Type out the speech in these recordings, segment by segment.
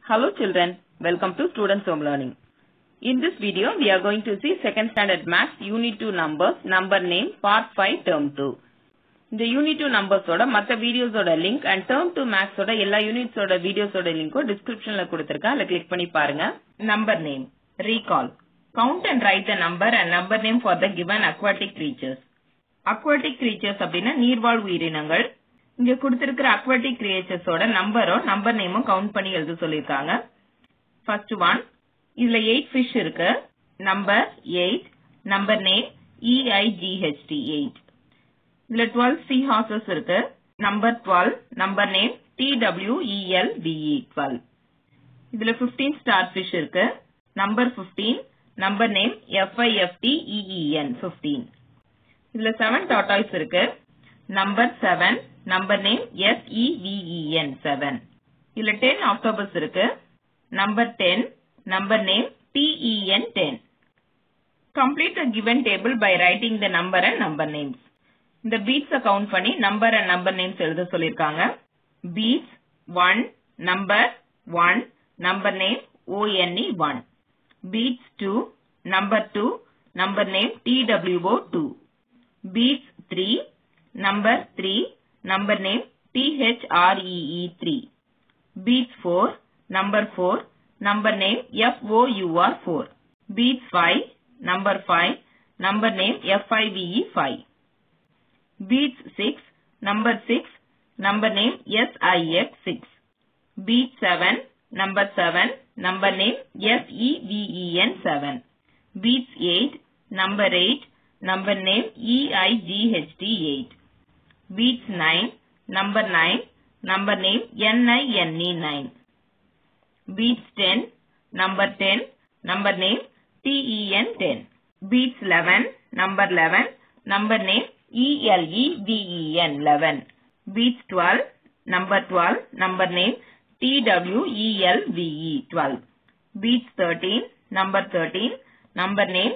Hello children, welcome to Students Home Learning. In this video, we are going to see second standard maths unit 2 numbers, number name, part 5, term 2. இந்த unit two நம்பர்ஸோட மற்ற வீடியோஸோட link and term two மேக்ஸோட எல்லா யூனிட்ஸோட வீடியோஸோட லிங்க்கும் டிஸ்கிரிப்ஷன்ல கொடுத்திருக்கேன் அதில் கிளிக் பண்ணி பாருங்க number name recall count and write the number and number name for the given aquatic creatures aquatic creatures அப்படின்னா நீர்வாழ் உயிரினங்கள் இங்க கொடுத்திருக்கிற அக்வாட்டிக் கிரியேச்சர்ஸோட நம்பரும் நம்பர் நேமும் கவுண்ட் பண்ணி எழுத சொல்லியிருக்காங்க ஃபர்ஸ்ட் ஒன் இதுல எயிட் ஃபிஷ் இருக்கு number eight number name EIGHT eight இதுல டுவெல் சி ஹார்சஸ் இருக்கு number twelve number name TWELVE twelve இதுல பிப்டீன் ஸ்டார் ஃபிஷ் இருக்கு number fifteen number name எஃப்ஐஎஃப்டிஇஇஎன் fifteen இதுல செவன் டாட்டாய்ஸ் இருக்கு number seven number name SEVEN seven இதுல ten octopus இருக்கு number ten number name T E N ten complete the given table by writing the number and number names இந்த பீட்ஸ count பண்ணி number and number names எழுத சொல்லிருக்காங்க beads one number one number name O N E one beads two number two number name T W O two beads three number three number name T H R E E three beads four number four number name F O U R four beads five number five number name F I V E five beats 6, number 6, number name SIX6. Beat 7, number 7, number name SEVEN7. Beats 8, number 8, number name EIGHT8. Beats 9, number 9, number name NINE9. Beats 10, number 10, number name TEN10. Beats 11, number 11, number name E-L-E-V-E-N 11. Beats 12, number 12, number name T-W-E-L-V-E 12. Beats 13, number 13, number name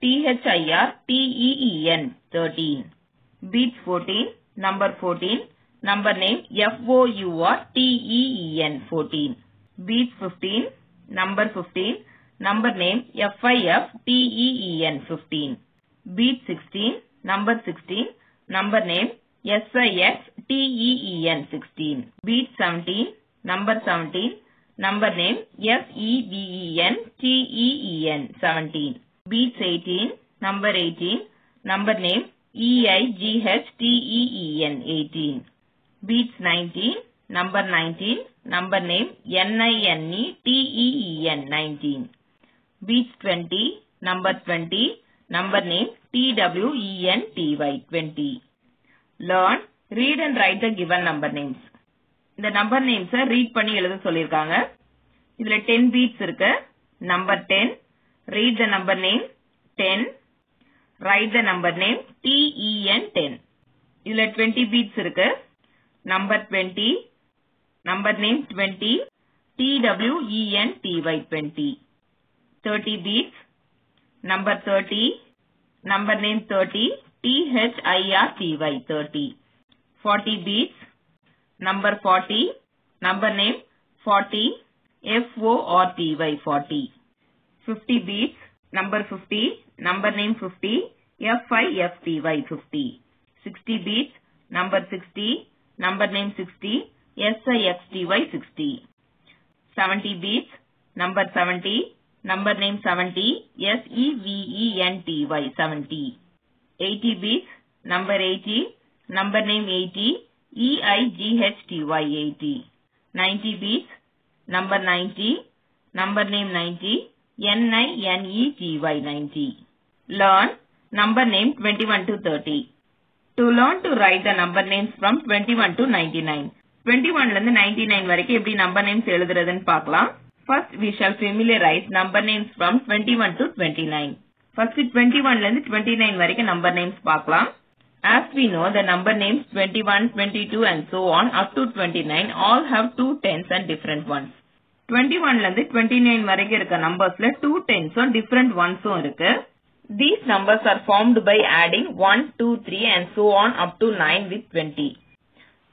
T-H-I-R-T-E-E-N 13. Beats 14, number 14, number name F-O-U-R-T-E-E-N 14. Beats 15, number 15, number name F-I-F-T-E-E-N 15. Beats 16, number 16, number name SIXTEEN 16. Beat 17, number 17, number name SEVEN TEEN 17. Beats 18, number 18, number name EIGHTEEN 18. Beats 19, number 19, number name NINETEEN 19. Beats 20, number 20, number name TWENTY 20. Learn, read and write the given number names. இந்த number நேம்ஸ read பண்ணி எழுத சொல்லிருக்காங்க இதுல ten beads இருக்கு number ten read the number name ten write the number name T E N ten இதுல twenty beads இருக்கு number twenty number name twenty T W E N T Y twenty thirty beads number 30, number name 30, T-H-I-R-T-Y, 30. 40 beats, number 40, number name 40, F-O-R-T-Y, 40. 50 beats, number 50, number name 50, F-I-F-T-Y, 50. 60 beats, number 60, number name 60, S-I-X-T-Y, 60. 70 beats, number 70, number name 70, S-E-V-E-N-T-Y, 70. 80 beats, number 80, number name 80, E-I-G-H-T-Y, 80. 90 beats, number 90, number name 90, N-I-N-E-T-Y, 90. Learn number name 21 to 30. To learn to write the number names from 21 to 99. 21 ல இருந்து 99 வரைக்கும் எப்படி number names எழுதுறதுன்னு பார்க்கலாம் First, we shall familiarize number names from 21 to 29. First, 21 ல இருந்து 29 வரைக்கும் number names பார்க்கலாம். As we know, the number names 21, 22 and so on up to 29 all have two tens and different ones. 21 ல இருந்து 29 வரைக்கும் இருக்க நம்பர்ஸ்ல two tensம் different onesம் இருக்கு. These numbers are formed by adding 1, 2, 3 and so on up to 9 with 20.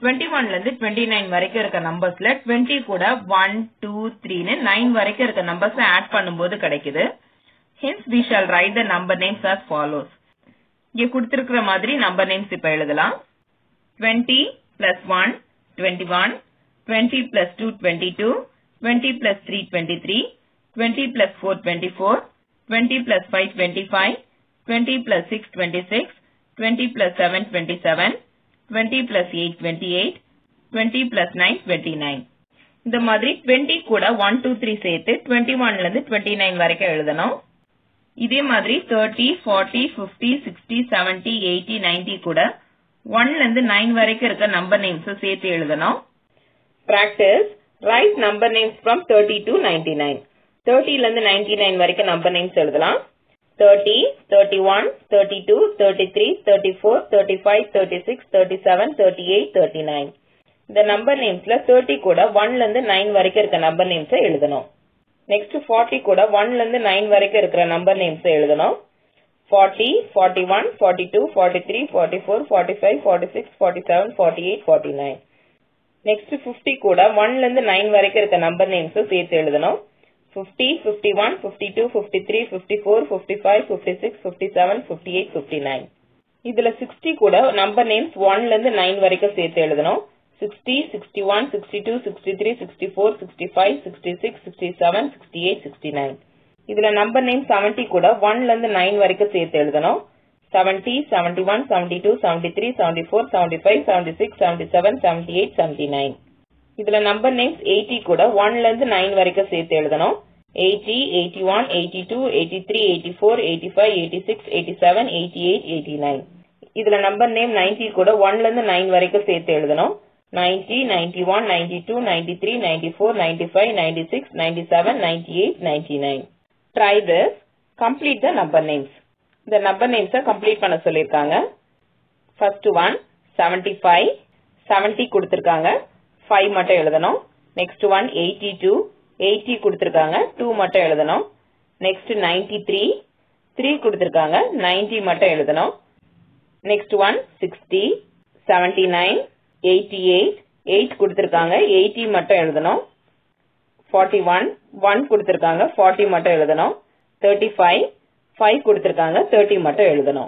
Twenty ஒன்ல இருந்து twenty nine வரைக்கும் இருக்க நம்பர்ஸ்ல டுவெண்ட்டி கூட ஒன் டூ த்ரீன்னு நைன் வரைக்கும் இருக்க நம்பர்ஸ் ஆட் பண்ணும்போது கிடைக்குது hence we shall write the number names as follows இங்க கொடுத்திருக்கிற மாதிரி நம்பர் நேம்ஸ் இப்ப எழுதலாம் twenty plus one twenty one twenty plus two twenty two twenty plus three twenty three twenty plus four twenty four twenty plus five twenty five twenty plus six twenty six twenty plus seven twenty seven twenty plus eight twenty eight twenty plus nine twenty nine இந்த மாதிரி twenty கூட one two three சேர்த்து twenty ஒன்ல இருந்து twenty nine வரைக்கும் எழுதணும் இதே மாதிரி thirty forty fifty sixty seventy eighty ninety கூட ஒன்ல இருந்து நைன் வரைக்கும் இருக்க நம்பர் நேம்ஸ் சேர்த்து எழுதணும் practice write number names from thirty to ninety nine தேர்ட்டில இருந்து நைன்டி நைன் வரைக்கும் நம்பர் நேம்ஸ் எழுதலாம் thirty thirty one thirty two thirty three thirty four thirty five thirty six thirty seven thirty eight thirty nine இந்த number நேம்ஸ்ல thirty கூட ஒன்ல இருந்து nine வரைக்கும் இருக்க நம்பர் நேம்ஸ் எழுதணும் நெக்ஸ்ட் ஃபார்ட்டி கூட ஒன்ல இருந்து நைன் வரைக்கும் இருக்கிற நம்பர் நேம்ஸ் எழுதணும் forty forty one forty two forty three forty four forty five forty six forty seven forty eight forty nine next fifty கூட ஒன்ல இருந்து நைன் வரைக்கும் இருக்க நம்பர் நேம்ஸ் சேர்த்து எழுதணும் fifty fifty one fifty two fifty three fifty four fifty five fifty six fifty seven fifty eight fifty nine இதுல sixty கூட number names ஒன்ல இருந்து நைன் வரைக்கும் சேர்த்து எழுதணும் sixty sixty one sixty two sixty three sixty four sixty five sixty six sixty seven sixty eight sixty nine இதுல number name seventy கூட ஒன்ல இருந்து நைன் வரைக்கும் சேர்த்து எழுதணும் seventy seventy one seventy two seventy three seventy four seventy five seventy six seventy seven seventy eight seventy nine இதுல number names eighty கூட ஒன்ல இருந்து நைன் வரைக்கும் சேர்த்து எழுதணும் eighty eighty one eighty two eighty three eighty four eighty five eighty six eighty seven eighty eight eighty nine இதுல number name ninety கூட ஒன்ல இருந்து நைன் வரைக்கும் சேர்த்து எழுதணும் ninety ninety one ninety two ninety three ninety four ninety five ninety six ninety seven ninety eight ninety nine try this complete the number names இந்த number நேம்ஸை complete பண்ண சொல்லியிருக்காங்க first one seventy five seventy கொடுத்துருக்காங்க five மட்டும் எழுதணும் next one eighty two eighty கொடுத்துருக்காங்க two மட்டும் எழுதணும் நெக்ஸ்ட் நைன்டி த்ரீ த்ரீ கொடுத்துருக்காங்க நைன்டி மட்டும் எழுதணும் next one sixty seventy nine eighty eight eight கொடுத்துருக்காங்க எயிட்டி மட்டும் எழுதணும் ஃபார்ட்டி ஒன் ஒன் கொடுத்துருக்காங்க ஃபார்ட்டி மட்டும் எழுதணும் தேர்ட்டி ஃபைவ் ஃபைவ் கொடுத்துருக்காங்க தேர்ட்டி மட்டும் எழுதணும்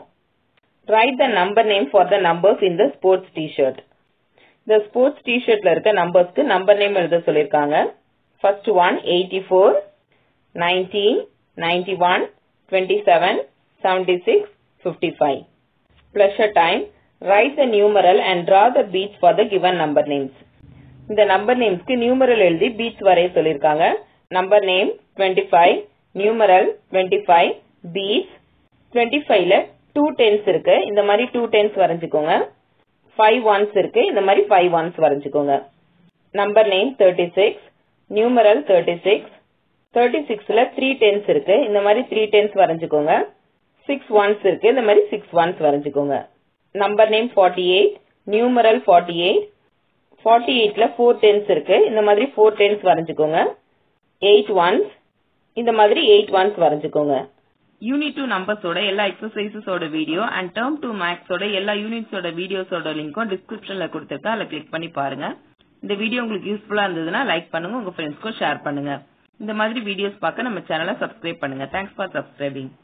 write the number name for the numbers in the sports T shirt இந்த ஸ்போர்ட்ஸ் டிஷர்ட்ல இருக்க நம்பர்ஸ்க்கு நம்பர் நேம் எழுத சொல்லியிருக்காங்க first one eighty four nineteen ninety one twenty seven seventy six fifty five pleasure time write the numeral and draw the beads for the given number names இந்த number நேம்ஸ்க்கு numeral எழுதி beads வரைய சொல்லியிருக்காங்க number name twenty five numeral twenty five beads twenty ஃபைவ்ல two tens இருக்கு இந்த மாதிரி two tens வரைஞ்சுக்கோங்க five ones இருக்கு இந்த மாதிரி ஃபைவ் ஒன்ஸ் வரைஞ்சுக்கோங்க number name thirty six numeral thirty six thirty சிக்ஸ்ல த்ரீ டென்ஸ் இருக்கு இந்த மாதிரி த்ரீ டென்ஸ் வரைஞ்சுக்கோங்க சிக்ஸ் ஒன்ஸ் இருக்கு இந்த மாதிரி சிக்ஸ் ஒன்ஸ் வரைஞ்சுக்கோங்க number name forty eight numeral forty eight forty எயிட்ல ஃபோர் டென்ஸ் இருக்கு இந்த மாதிரி ஃபோர் டென்ஸ் வரைஞ்சுக்கோங்க எயிட் ஒன்ஸ் இந்த மாதிரி எயிட் ஒன்ஸ் வரைஞ்சுக்கோங்க யூனிட் டூ நம்பர்ஸோட எல்லா எக்ஸசைசஸோட வீடியோ அண்ட் டேர்ம் டூ மேக்ஸோட எல்லா யூனிட்ஸோட வீடியோஸோட லிங்க்கும் டிஸ்கிரிப்ஷன்ல கொடுத்துருக்கேன் அதில் கிளிக் பண்ணி பாருங்க இந்த வீடியோ உங்களுக்கு யூஸ்ஃபுல்லா இருந்ததுன்னா லைக் பண்ணுங்க உங்க ஃப்ரெண்ட்ஸ்க்கும் ஷேர் பண்ணுங்க இந்த மாதிரி வீடியோஸ் பார்க்க நம்ம சேனலை சப்ஸ்கிரைப் பண்ணுங்க தேங்க்ஸ் ஃபார் சப்ஸ்கிரைபிங்